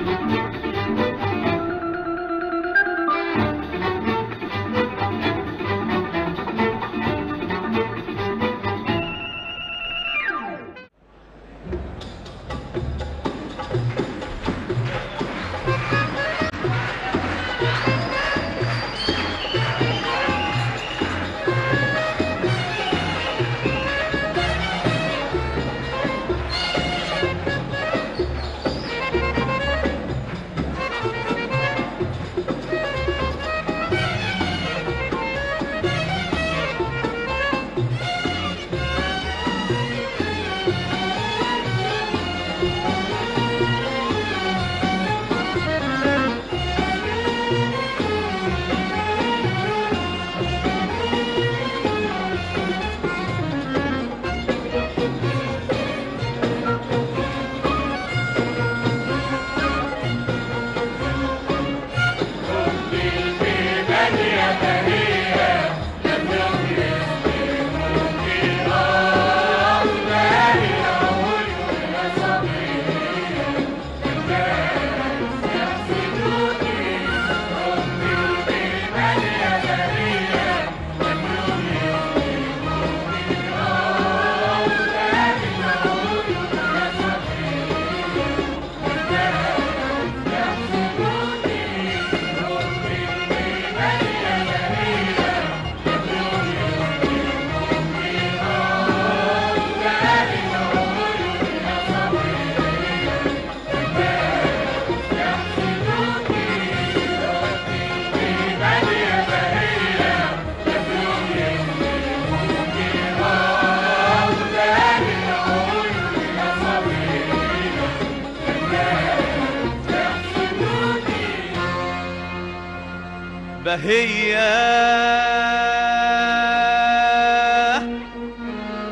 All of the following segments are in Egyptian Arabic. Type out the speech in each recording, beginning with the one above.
بهية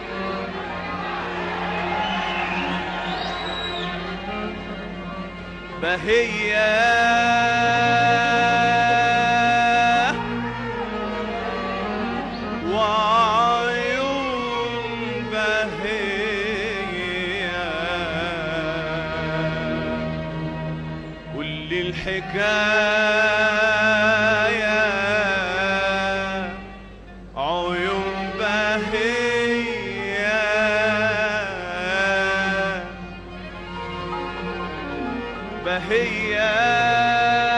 بهية وعيون بهية كل الحكاية عيون بهية بهية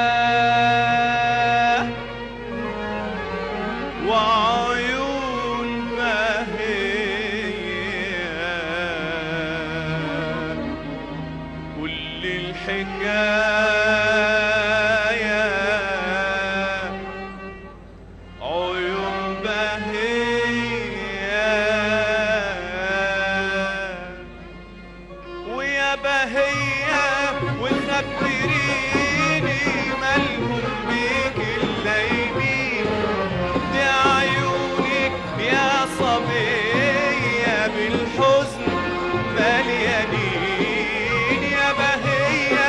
وعيون بهية كل الحكاية عيون بهية ويا بهية وخبريني مالهم بيك الليمين دي عيونك يا صبية بالحزن مليانين يا بهية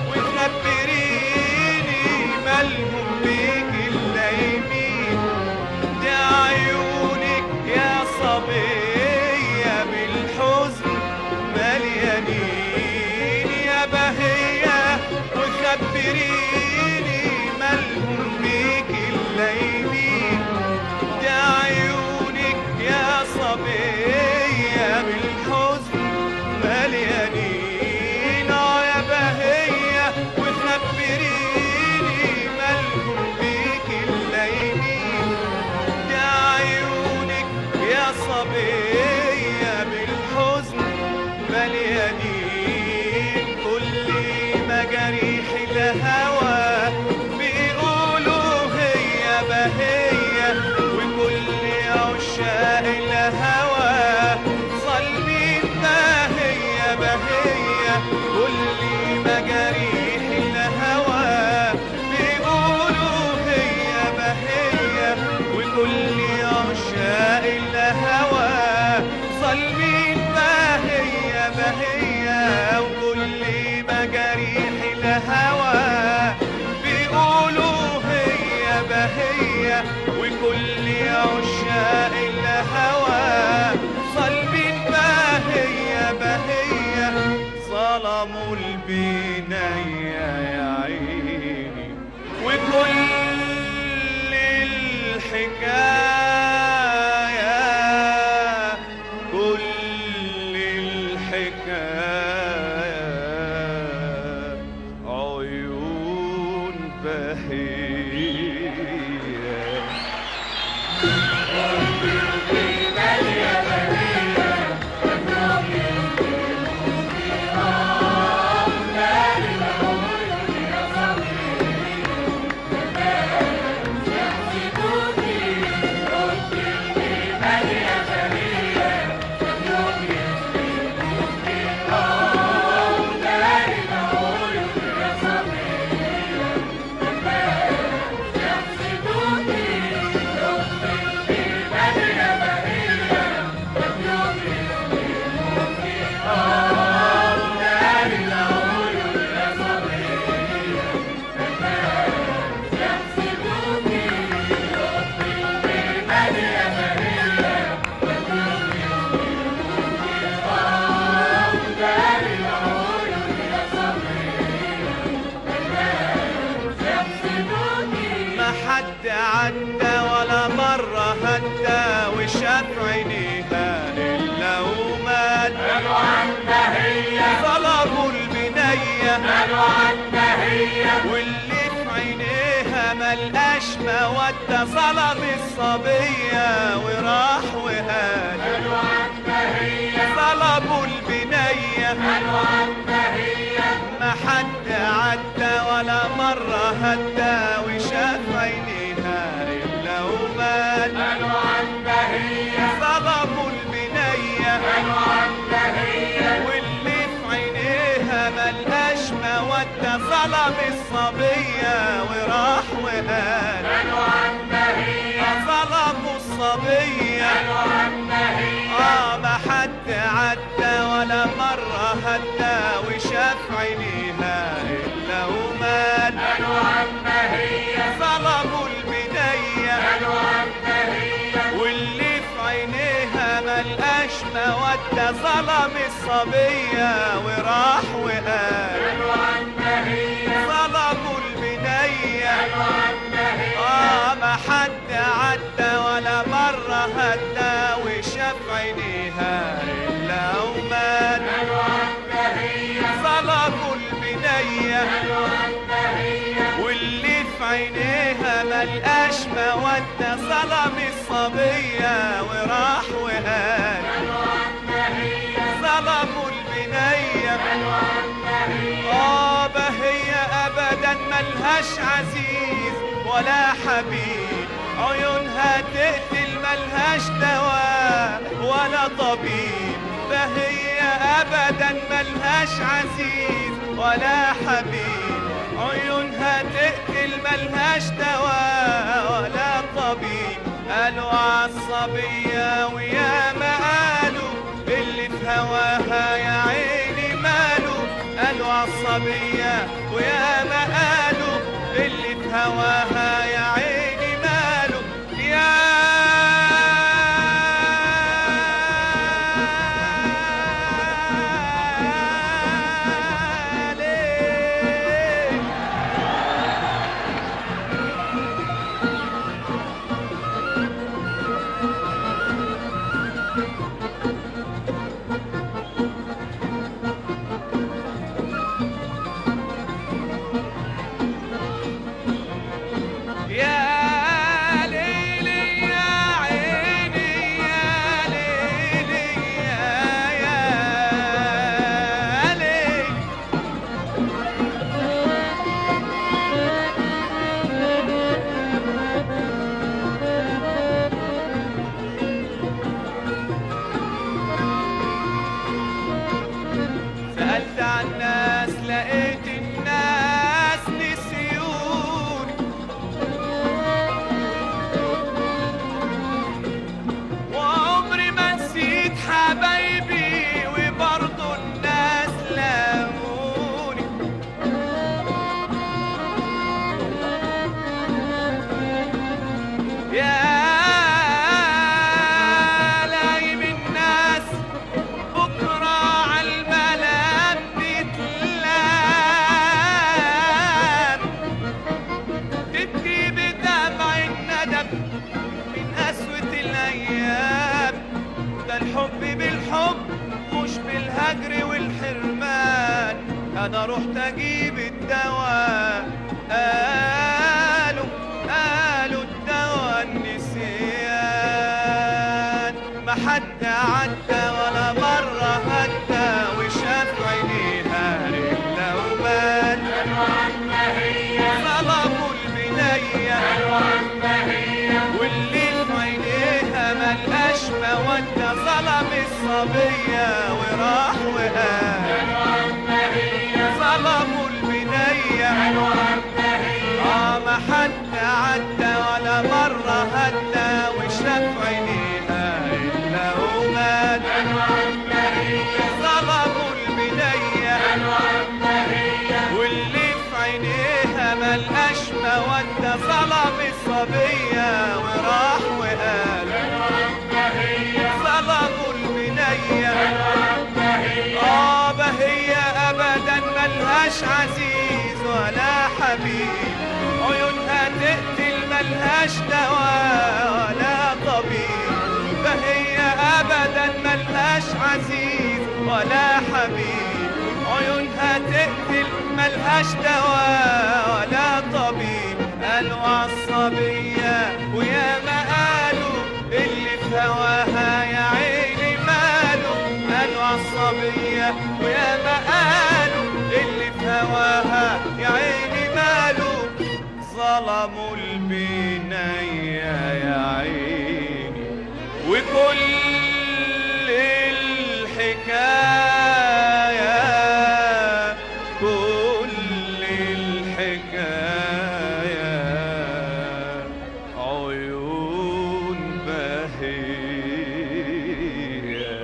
وخبريني مالهم بيك الليمين دي عيونك يا صبية بالحزن مليانين يا بهية وخبريني مالهم بيك الليمين دي عيونك يا صبية بالحزن مليانين اه يا بهية وخبريني مالهم بيك الليمين دي عيونك يا صبية بالحزن مليانين كل مجاريح الهوى بيقولوا هي بهية وكل عشاق الهوى صلبين بهية بهية كل مجاريح الهوى بيقولوا هي بهية وكل عشاق الهوى صلبين بهية بهية وكل مجاريح الهوى بيقولوا هي بهية وكل عشاق الهوى صلبين بهية بهية ظلموا البنية بهية ما حد عدى ولا مرة هدى وشاف عينيها إلا ومات قالوا عنها هي طلبوا البنية قالوا عنها هي واللي في عينيها ملقاش مودة ظلم الصبية وراح وهان قالوا عنها هي طلبوا البنية قالوا عنها هي ما حد عدى ولا مرة هدى وشاف عينيها إلا ومات قالوا عنها هي طلبوا البنية قالوا عنها هي واللي في عينيها ملقاش مودة ظلم الصبية وراح وقال قالوا عنها هي ظلموا الصبية قالوا عنها هي آه ما حد عدى ولا مرة هدى وشاف عينيها إلا ومات قالوا عنها هي ظلموا البنية قالوا عنها هي واللي في عينيها ملقاش مودة ظلم الصبية وراح وقال قالوا عنها هي ظلموا البنية قالوا عنها هي آه ما حد عدى ولا مرة هدى وشاف عينيها إلا ومات قالوا عنها هي ظلموا البنية قالوا عنها هي واللي في عينيها ملقاش مودة ظلم الصبية وراح وقال قالوا عنها هي ظلموا البنية قالوا عنها هي آه بهية أبدا ملهاش عزيز ولا حبيب عيونها تقتل ملهاش دواء ولا طبيب بهية أبدا ملهاش عزيز ولا حبيب عيونها تقتل ملهاش دواء ولا طبيب قالوا عالصبية ويا ما قالوا اللي في هواها يا عيني ماله قالوا عالصبية ويا ما قالوا اللي في هواها يا عيني ماله يا ليل يا ليلي يا عيني يا ليلي يا يا ليلي سألت عن الناس لقيت الناس نسيوني وعمري ما نسيت حبايبي وبرضه الناس لاموني يا لايم الناس بكرة عالملام تتلام تبكي بدمع الندم من قسوة الأيام ده الحب بالحب مش بالهجر والحرمان أنا رحت أجيب الدواء قالوا قالوا الدوا النسيان ما حد عدى ولا مرة هدى وشاف عينيها رجلة وبان ظلموا البنية واللي في عينيها ملقاش مودة ظلم الصبية وراح وقال ظلموا البنية اه ما حد عدى ولا مرة هدى وشاف عينيها إلا ومات ظلموا البنية واللي في عينيها ملقاش مودة ظلم الصبية وراح وقال ظلموا البنية اه بهية ابدا ملهاش عزيز ولا حبيب عيونها تقتل ملهاش دواء ولا طبيب فهي ابدا ملهاش عزيز ولا حبيب عيونها تقتل ملهاش دواء ولا طبيب قالوا عالصبية ويا ما قالوا اللي في هواها يا عيني ماله قالوا عالصبية ويا ما قالوا اللي في هواها يا عيني ماله ظلموا البنية يا عيني وكل الحكاية كل الحكاية عيون بهية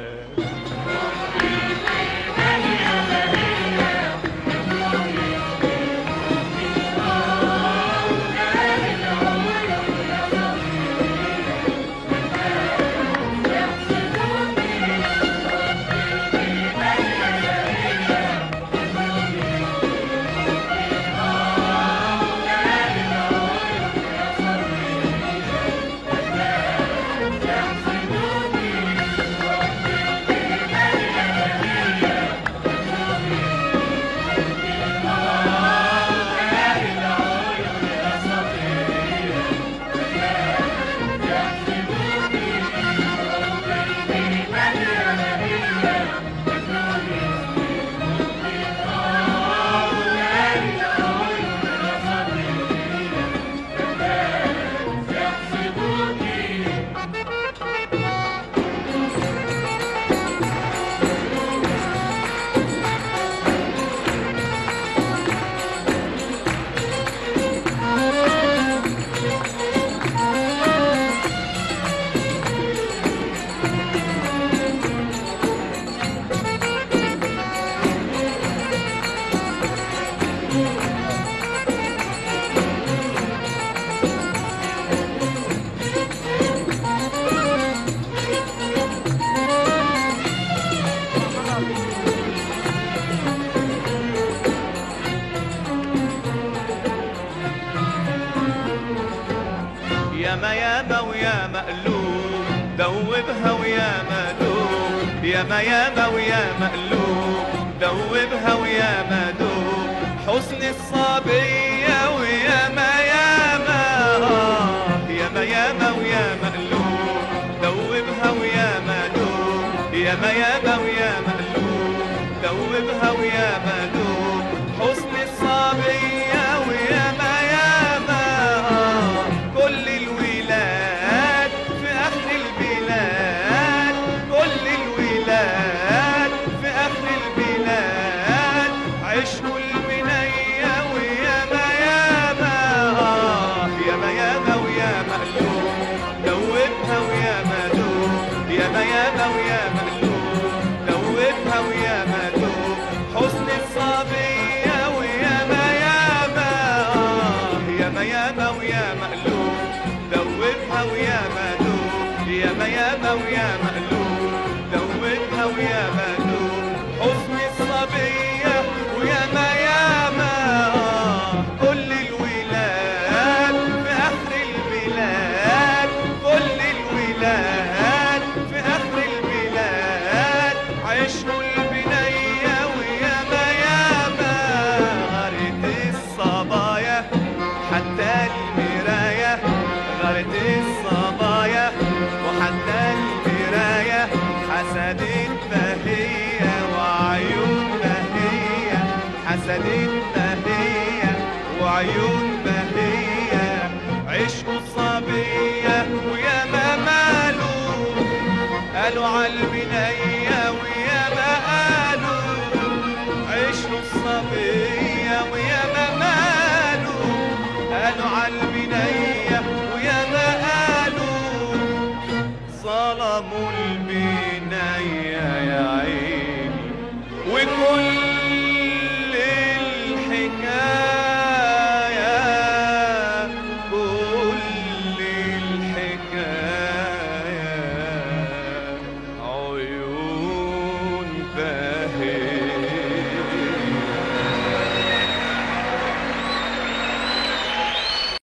ياما ياما ويا مقلوب دوبها ويا مدوب ياما ياما ويا مقلوب دوبها ويا مدوب حسن الصبية وياما ياما آه، ياما ياما ويا مقلوب دوبها ويا مدوب ياما ياما ويا مقلوب دوبها ويا مدوب حسن الصبية وياما ياما آه، كل الولاد في اخر البلاد كل الولاد في اخر البلاد عشقوا البنية وياما وعيون